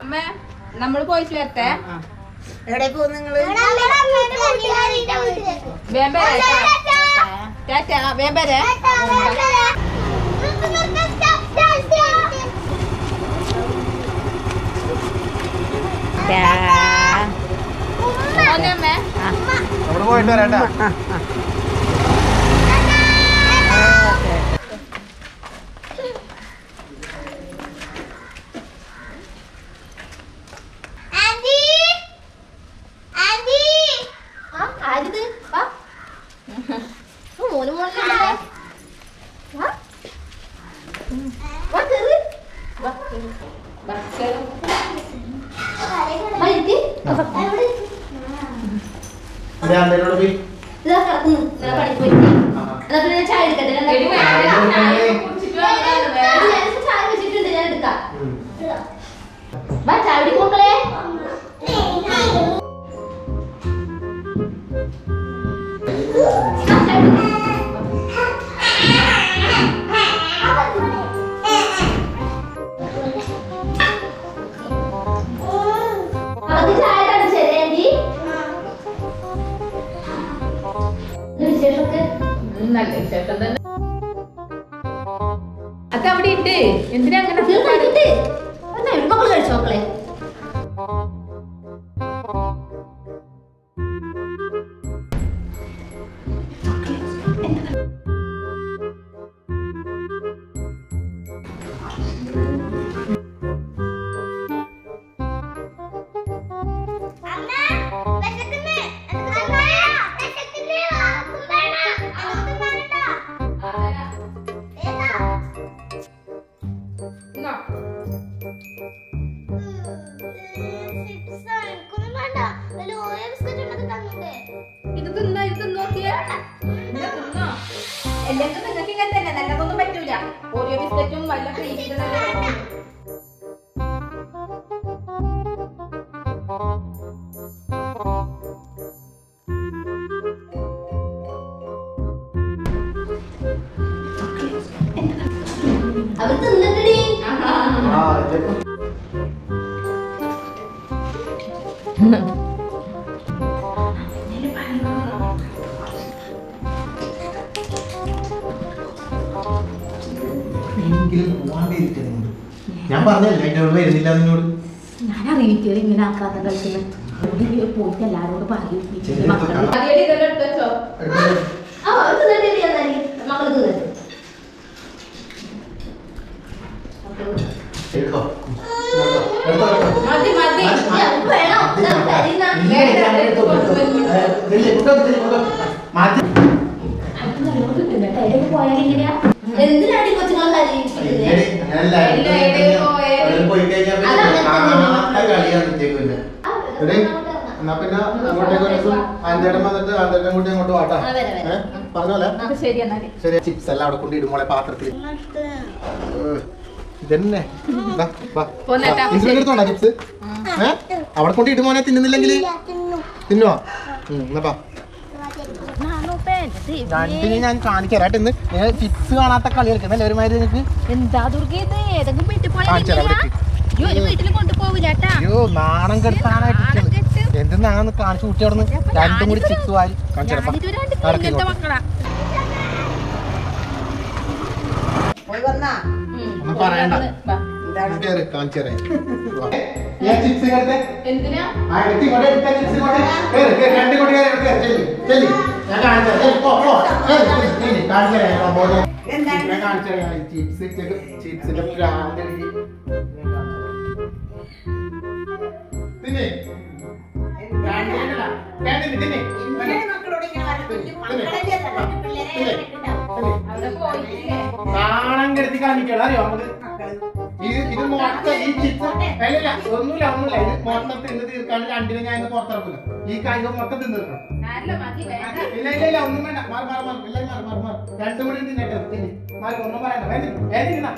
അമ്മ നമ്മൾ പോയിട്ട് വരട്ടെ എവിടെ പോകും നിങ്ങള് വേമ്പരെ ടാറ്റ വേമ്പരെ അമ്മ അവിടെ പോയിട്ട് വരാട്ടാ ആരിത് വാ മോന് മോനെ വാ വാ കേറ് വാ വാ കേറ് വാ ഇരിക്ക്. എവിടെ ഇരിക്ക്? ഞാൻ എന്നോട് പോയി ഇതാ കിടക്കുന്നു ഇന്നലെ പണിക്ക് പോയിട്ട് എന്നാ പിന്നെ ഞാൻ ചായ എടുക്കട്ടെ ഞാൻ എടി ഉണ്ടാക്കി- വേണ്ട, ചായ കുടിച്ചിട്ട് വന്നതാണ് എടി, വേണ്ട. ഞാൻ ചായ വെച്ചിട്ടുണ്ട് ഞാൻ എടുക്കാം ഉം. വാ ചായ കുടിക്ക് മക്കളെ ആ, ചായ കുടിക്ക്. അത് ചായ തണിച്ചല്ലേ ആന്റി ഇത് വിശേഷമൊക്കെ ഉം, നല്ല വിശേഷം തന്നെ അത് അവിടെ ഇട്ട് എന്തിനാ അങ്ങനെ കുട്ടികൾ കഴിക്കട്ടെ എന്നാ ഒരു മക്കള് കഴിച്ചോ മക്കളെ ഇങ്ങോ. ഇത് തിന്നോ ഇത് തിന്നോ നോക്കിയേ ഇത് തിന്നോ അല്ലെങ്കിൽ നിങ്ങൾക്ക് ഇങ്ങനെ തന്നെ നല്ലതൊന്നും പറ്റൂല ഓറിയോ ബിസ്ക്കറ്റും വല്ല ക്രീം ഇത് നല്ല അവർ തിന്നിട്ടടി ആ ഇതൊക്കെ എങ്കിലും പോവാണ്ടിരിക്കുന്നുണ്ട് ഞാൻ പറഞ്ഞല്ലേ അതിന്റെ അവിടെ വരുന്നില്ല നിന്നോട് ഞാൻ അറിയിക്കുക ഇങ്ങനെ ആക്കാത്ത കളിക്കുന്നത് പോയിട്ട് എല്ലാരോടും പറയും ചെറിയ മക്കള് തൊക്ക. ആദ്യം ഇതെല്ലാം എടുത്ത് വെച്ചോ ആ അവർ തിന്നിട്ടില്ല എന്നാല് മക്കള് തിന്നിട്ട് എടുക്കോ എടുത്തോ എടുത്തോ മതി മതി ഞങ്ങൾക്ക് വേണോ ഇതാ, തരുന്ന. മാറ്റി അത് നല്ലോണം തിന്നട്ടെ. എവിടെയൊക്കെ പോയാൽ ഇങ്ങനെയാ? എന്തിനാടി കൊച്ചുങ്ങൾ കരയിപ്പിക്കുന്നത്? പോയി കഴിഞ്ഞാൽ അത് അങ്ങനെ തന്നെ. കാണാത്ത കളിയാണ് നിത്യേക്ക് പിന്നെ ആ, എടേ, എന്നാ പിന്നെ അങ്ങോട്ടേക്ക് ഒരു ദിവസം ആന്തേടം വന്നിട്ട് ആന്തേടം കൂട്ടി അങ്ങോട്ട് വാട്ടാ ആ, വരാം, വരാം. ഏഹ് പറഞ്ഞോലെ അപ്പൊ ശരി എന്നാല് ശരി ചിപ്സ് എല്ലാം അവിടെ കൊണ്ട് ഇടുമോളെ പാത്രത്തിൽ ഏഹ്, ഇതന്നെ ദാ, വാ. പോന്നേട്ടാ. ആ, ഇൻസുലിൻ എടുത്തോണ്ടാ ചിപ്സ് ഏ അവിടെ കൊണ്ട് ഇടുമോനെ തിന്നുന്നില്ലെങ്കിൽ തിന്നുവാ ഉം, എന്നാ വാ. രണ്ടിനും ഞാൻ കാണിക്കാം ഇന്ന് ചിപ്സ് കാണാത്ത കളി കളിക്കുന്നല്ലേ ഒരുമാതിരി നിനക്ക് എന്താ ദുർഗ ഇത് ഏതെങ്കിലും വീട്ടിൽ കാണിച്ചു തരാം അവിടെ അയ്യോ ഒരു വീട്ടിൽ കൊണ്ടുപോകില്ല കേട്ടാ അയ്യോ നാണം കെടുത്താനായിട്ട് നാണം കെട്ട്. എന്തെന്നാന്ന് കാണിച്ചു കുട്ടി അവിടെ നിന്ന് രണ്ടും കൂടി ചിപ്സ് വാരി കാണിച്ചു തരാം, വാ. ഞാനിതുവരെ കണ്ടിട്ടില്ല നടക്ക് ഇങ്ങനത്തെ ഇങ്ങോട്ട്. മക്കളാ പോയി വന്നാ ഒന്നും പറയണ്ട വാ. ഇത് കേറ്, കാണിച്ചു തരാം വാ. ഞാൻ ചിപ്സ് ഇങ്ങോട്ട് എന്തിനാ ആ, എടുത്ത് ഇങ്ങോട്ട് എടുത്ത ചിപ്സ് ഇങ്ങോട്ട്. കേറ്, കേറ്, രണ്ട് ഇങ്ങോട്ട് കേറ്, എടുക്ക്, ചെല്ല്, ചെല്ല്. ഞാൻ കാണിച്ചു തരാം. ചെല്ല്, പോ, പോ. ചെല്ല്, ചെല്ല്, ചെല്ല്. കാണിച്ചു തരാം, ഞാൻ പോകാം. എന്താണ്? ഞാൻ കാണിച്ചു തരാം, ഈ ചിപ്സ് ഇട്ടേക്ക് ചിപ്സിന്റെ ഭ്രാന്ത് എനിക്ക് ഞാൻ കാണിച്ചു തരാം. തിന്ന്. ഭ്രാന്ത് കേട്ടില്ല. വേണ്ട, തിന്ന്. ഇങ്ങനെ മക്കളോട് ഇങ്ങനെ വല്ല കുഞ്ഞു മക്കളല്ലേ തന്നെ പിള്ളേരെ കണ്ടിട്ടുണ്ടാവും. അവിടെ പോയിട്ടില്ലേ നാണം കെടുത്തി കാണിക്കണം അറിയോ നമുക്ക് ഇത് ഇത് മൊത്തം ഈ ചിപ്സ് അല്ലല്ല ഒന്നുമില്ല ഒന്നുമില്ല ഇത് മൊത്തം തിന്ന് തീർക്കാണ്ട് രണ്ടിനും ഞാൻ ഇന്ന് പുറത്തിറക്കില്ല ഈ കാര്യം മൊത്തം തിന്ന് തീർക്കണം നല്ല മതി വേണ്ട ഇല്ല ഇല്ല ഇല്ല ഒന്നും വേണ്ട മാറി മാറി മാറി ഇല്ല മാറി മാറി മാറി രണ്ടും കൂടി തിന്നട്ടെ തിന്ന് മാറി ഒന്നും പറയണ്ട വേണ്ട വേദിക്കുന്ന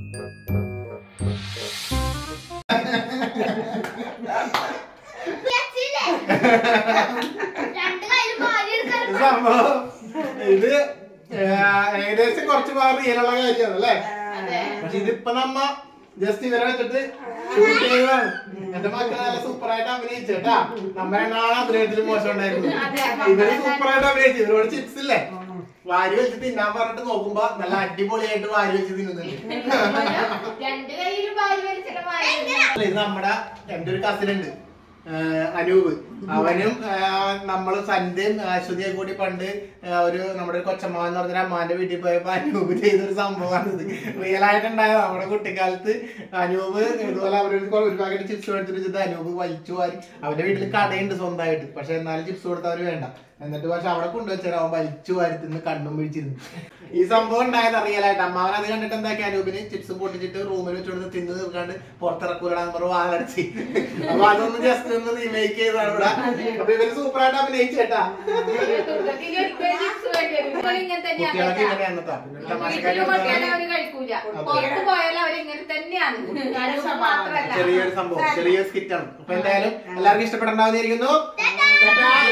സംഭവം ഇത് ഏ, ഏകദേശം കുറച്ച് മാറി റിയലുള്ള കാര്യമാണ് അല്ലേ പക്ഷെ ഇതിപ്പോ നമ്മ ജസ്റ്റ് ഇവരെ വെച്ചിട്ട് ഷൂട്ട് ചെയ്തതാണ് എന്റെ മക്കൾ നല്ല സൂപ്പറായിട്ട് അഭിനയിച്ചു കേട്ടാ നമ്മുടെ നാളെ അഭിനയത്തിൽ മോശം ഉണ്ടായിരുന്നു ഇവര് സൂപ്പറായിട്ട് അഭിനയിച്ചു ഇവരോട് ചിപ്സ് ഇല്ലേ വാരി വെച്ച് തിന്നാൻ പറഞ്ഞിട്ട് നോക്കുമ്പോ നല്ല അടിപൊളിയായിട്ട് വാരി വെച്ച് തിന്നുന്നുണ്ട് രണ്ട് കയ്യിലും വാരി വലിച്ചിട്ട് വാരി അല്ല, ഇത് നമ്മുടെ എന്റെ ഒരു കസിൻ ഉണ്ട് ആഹ് അനൂപ് അവനും ആഹ് നമ്മള് സന്ധ്യയും അശ്വതിയെ കൂടി പണ്ട് ആഹ് ഒരു നമ്മുടെ ഒരു കൊച്ചമ്മ എന്ന് പറഞ്ഞ അമ്മാന്റെ വീട്ടിൽ പോയപ്പോ അനൂപ് ചെയ്തൊരു സംഭവമാണ് ഇത് റിയൽ ആയിട്ടുണ്ടായത് നമ്മുടെ കുട്ടിക്കാലത്ത് അനൂപ് ഇതുപോലെ അവരൊരു കൊ- ഒരു പാക്കറ്റ് ചിപ്സ് മേടിച്ചിട്ട് വെച്ചിട്ട് അനൂപ് വലിച്ചു വാരി അവന്റെ വീട്ടിൽ കടയുണ്ട് സ്വന്തമായിട്ട് പക്ഷെ എന്നാലും ചിപ്സ് കൊടുത്തവര് വേണ്ട എന്നിട്ട് പക്ഷെ അവിടെ കൊണ്ടുവച്ചാൽ അവൻ വലിച്ചു വാരി തിന്ന് കണ്ണും പിടിച്ചിരുന്നു ഈ സംഭവം ഉണ്ടായത് അറിയാലായിട്ട് അമ്മാവൻ അത് കണ്ടിട്ട് എന്താക്കി അനൂപിന് ചിപ്സും പൊട്ടിച്ചിട്ട് റൂമിൽ വെച്ചോണ്ട് തിന്ന് തീർക്കാണ്ട് പുറത്തിറക്കൂലാന്ന് പറഞ്ഞ് വാലടച്ച് അപ്പൊ അതൊന്ന് ജസ്റ്റ് ഒന്ന് റീമേക്ക് ചെയ്താണ് ഇവിടെ അപ്പൊ ഇവര് സൂപ്പറായിട്ട് അഭിനയിച്ചു കേട്ടാ ദുർഗത്തിന് ഒരിക്കലും ചിപ്സ് വേണ്ടി വരും. ഇപ്പോൾ ഇങ്ങനെ തന്നെയാണ് കുട്ടികളൊക്കെ കേട്ടാ. ഇങ്ങനെയാണ് കേട്ടോ. പിന്നെ വീട്ടില് തമാശക്കാരി കൊണ്ടുപോയാലും അവര് കഴിക്കൂല പുറത്ത് പോയാലും അവരിങ്ങനെ തന്നെയാണ് അനൂപ് മാത്രല്ല ചെറിയൊരു സംഭവം ചെറിയൊരു സ്കിറ്റ് ആണ് അപ്പൊ എന്തായാലും എല്ലാവർക്കും ഇഷ്ടപ്പെടണ്ടാവുന്നിരിക്കുന്നു